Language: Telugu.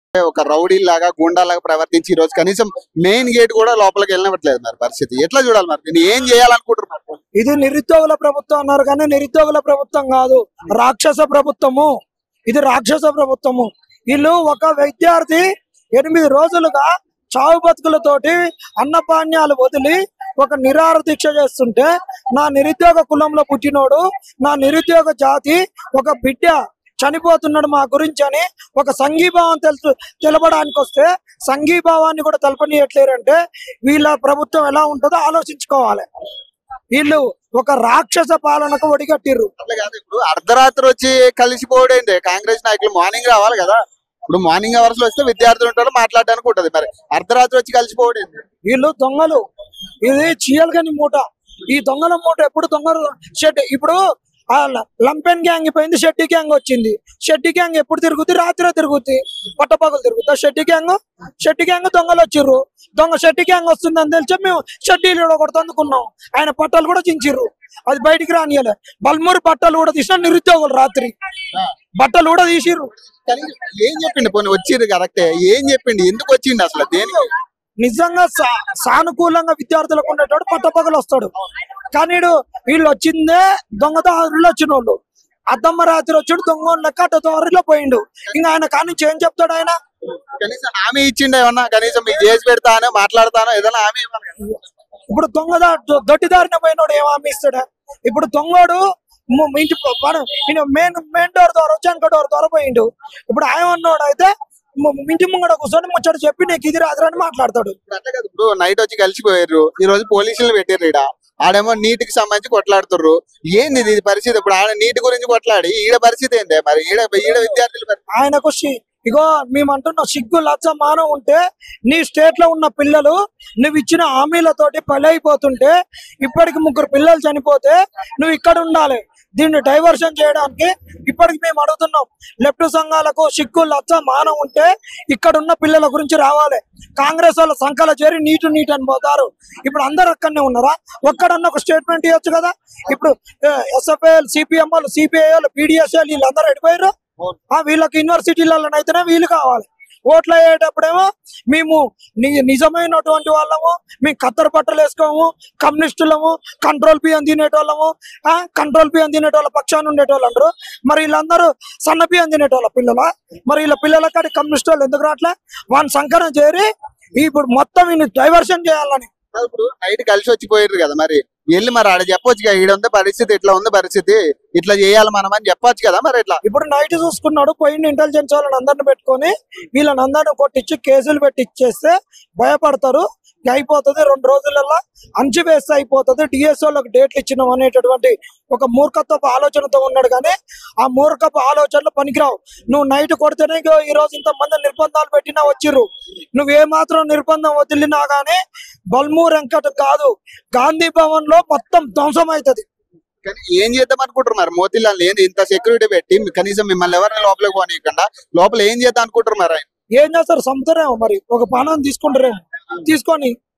ఒక రౌడీ లాగా గుండాలాగా ప్రవర్తించి ఈ రోజు కనీసం మెయిన్ గేట్ కూడా లోపలికి వెళ్ళనివ్వట్లేదు మరి పరిస్థితి ఎట్లా చూడాలి మరి దీన్ని ఏం చేయాలనుకుంటున్నారు మరి? ఇది నిరుద్యోగుల ప్రభుత్వం అన్నారు కానీ నిరుద్యోగుల ప్రభుత్వం కాదు రాక్షస ప్రభుత్వము ఇది రాక్షస ప్రభుత్వము వీళ్ళు ఒక విద్యార్థి ఎనిమిది రోజులుగా చావు బతుకులతోటి అన్నపాన్యాలు వదిలి ఒక నిరార దీక్ష చేస్తుంటే నా నిరుద్యోగ కులంలో పుట్టినోడు నా నిరుద్యోగ జాతి ఒక బిడ్డ చనిపోతున్నాడు మా గురించి అని ఒక సంఘీభావం తెలుసు తెలపడానికి వస్తే సంఘీభావాన్ని కూడా తెలపనీయట్లేరంటే వీళ్ళ ప్రభుత్వం ఎలా ఉంటుందో ఆలోచించుకోవాలి వీళ్ళు ఒక రాక్షస పాలనకు ఒడిగట్టిర్రు అట్లా కాదు ఇప్పుడు అర్ధరాత్రి వచ్చి కలిసిపోవడేంటి కాంగ్రెస్ నాయకులు మార్నింగ్ రావాలి కదా ఇప్పుడు మార్నింగ్ అవర్స్ లో వస్తే విద్యార్థులు ఉంటారు మాట్లాడడానికి ఉంటది మరి అర్ధరాత్రి వచ్చి కలిసిపోవడేంటి వీళ్ళు దొంగలు ఇది చీయల్గని మూట ఈ దొంగల మూట ఎప్పుడు దొంగలు షెడ్ ఇప్పుడు ఆ ల- లంపెన్ గ్యాంగ్ పోయింది షెట్టి గ్యాంగ్ వచ్చింది షెట్టి గ్యాంగ్ ఎప్పుడు తిరుగుద్ది రాత్రే తిరుగుద్ది పట్టపగలు తిరుగుద్ది ఆ షెట్టి గ్యాంగ్ షెట్టి గ్యాంగ్ దొంగలు వచ్చిర్రు దొంగ షెట్టి గ్యాంగ్ వస్తుందని తెలిసి మేము షెడ్డీలు ఒకటి అందుకున్నాం ఆయన పట్టాలు కూడా చించిర్రు అది బయటికి రానియలే బల్మూరి బట్టలు కూడా తీసిన నిరుద్యోగులు రాత్రి బట్టలు కూడా తీసిర్రు కనీసం ఏం చెప్పిండు పోనీ వచ్చింది కరెక్టే ఏం చెప్పిండు ఎందుకు వచ్చిండు అసలు దేనికి నిజంగా సా- సానుకూలంగా విద్యార్థులకు ఉండేటోడు పట్టపగలు వస్తాడు కానీ ఈడు వీళ్ళు వచ్చిందే దొంగదారులు వచ్చిన వాళ్ళు అద్దమ్మ రాత్రి వచ్చాడు దొంగ లెక్క అడ్డదారిలో పోయిండు ఇంకా ఆయన కానించి ఏం చెప్తాడు ఆయన కనీసం హామీ ఇచ్చిండు ఏమన్నా కనీసం మీకు చేసి పెడతానో మాట్లాడతానో ఏదైనా హామీ ఇవ్వాలి కదా. ఇప్పుడు దొంగదా దొడ్డిదారిన పోయినోడు ఏం హామీ ఇస్తాడు ఇప్పుడు దొంగోడు ము- ఇంటి మెయిన్ మెయిన్ డోర్ ద్వారా వచ్చి వెనక డోర్ ద్వారా పోయిండు ఇప్పుడు ఆయన ఉన్నోడు అయితే ము- ఇంటి ముంగడ కూర్చొని ముచ్చట చెప్పి నీకు ఇది రాదురని మాట్లాడతాడు ఇప్పుడు అట్లా కాదు ఇప్పుడు నైట్ వచ్చి కలిసిపోయారు ఈ రోజు పోలీసులు పెట్టారు ఈడ ఆడేమో నీట్ కి సంబంధించి కొట్లాడుతుర్రు ఏంది ఇది పరిస్థితి ఇప్పుడు ఆడ నీటి గురించి కొట్లాడి ఈడ పరిస్థితి ఏంది మరి ఈడ ఈడ విద్యార్థుల పరిస్థితి ఆయనకు సి- ఇగో మేము అంటున్న సిగ్గు లచ్చ మానం ఉంటే నీ స్టేట్ లో ఉన్న పిల్లలు నువ్వు ఇచ్చిన హామీలతోటి అయిపోతుంటే ఇప్పటికి ముగ్గురు పిల్లలు చనిపోతే నువ్వు ఇక్కడ ఉండాలి దీన్ని డైవర్షన్ చేయడానికి ఇప్పటికి మేము అడుగుతున్నాం లెఫ్ట్ సంఘాలకు సిగ్గు లచ్చ మానం ఉంటే ఇక్కడ ఉన్న పిల్లల గురించి రావాలి కాంగ్రెస్ వాళ్ళ సంఖాల చేరి నీటు నీటు అని పోతారు ఇప్పుడు అందరు అక్కడనే ఉన్నారా ఒక్కడన్నా ఒక స్టేట్మెంట్ ఇవ్వచ్చు కదా ఇప్పుడు ఎస్ఎఫ్ఐఎల్ సిపిఎం వాళ్ళు సిపిఐ వాళ్ళు పీడిఎస్ఎల్ వీళ్ళందరూ ఎడిపోయారు ఆ వీళ్ళకి యూనివర్సిటీలలో అయితేనే వీలు కావాలి ఓట్లు అయ్యేటప్పుడేమో మేము ని- నిజమైనటువంటి వాళ్ళము మేము కత్తర్ బట్టలు వేసుకోము కమ్యూనిస్టులము కంట్రోల్ బియ్యం తినేటోళ్ళము ఆ కంట్రోల్ బియ్యం తినేటోళ్ళ పక్షాన్ని ఉండేటోళ్ళు అంటారు మరి వీళ్ళందరూ సన్న బియ్యం తినేటోళ్ళ పిల్లల మరి వీళ్ళ పిల్లల కాడి కమ్యూనిస్ట్ వాళ్ళు ఎందుకు రావట్లే వాని సంకరం చేరి ఇప్పుడు మొత్తం వీళ్ళు డైవర్షన్ చేయాలని కాదు ఇప్పుడు నైట్ కలిసి వచ్చిపోయారు కదా మరి వెళ్ళి మరి ఆడ చెప్పొచ్చు కదా ఈడ ఉంది పరిస్థితి ఇట్లా ఉంది పరిస్థితి ఇట్లా చేయాలి మనం అని చెప్పొచ్చు కదా మరి ఇట్లా ఇప్పుడు నైట్ చూసుకున్నాడు పోయిన ఇంటెలిజెన్స్ వాళ్ళని అందరిని పెట్టుకొని వీళ్ళని అందరిని కొట్టించి కేసులు పెట్టి ఇచ్చేస్తే భయపడతారు ఇక అయిపోతుంది రెండు రోజులలో అంచు వేస్తే అయిపోతుంది డిఎస్ఓలకు డేట్లు ఇచ్చినాం అనేటటువంటి ఒక మూర్ఖత్వపు ఆలోచనతో ఉన్నాడు కానీ ఆ మూర్ఖపు ఆలోచనలు పనికిరావు నువ్వు నైట్ కొడితేనే ఇగో ఈ రోజు ఇంతమంది నిర్బంధాలు పెట్టినా వచ్చిర్రు నువ్వు ఏ మాత్రం నిర్బంధం వదిలినా గానీ బల్మూర్ వెంకట్ కాదు గాంధీ భవన్ లో మొత్తం ధ్వంసం అవుతుంది కానీ ఏం చేద్దాం అనుకుంటారు మరి మోతిలాల్ ఏంది ఇంత సెక్యూరిటీ పెట్టి కనీసం మిమ్మల్ని ఎవరిని లోపలికి పోనీయకుండా లోపల ఏం చేద్దాం అనుకుంటారు మరి ఆయన ఏం చేస్తారు సముద్రం మరి ఒక పానం తీసుకుంటారేమో తీసుకొని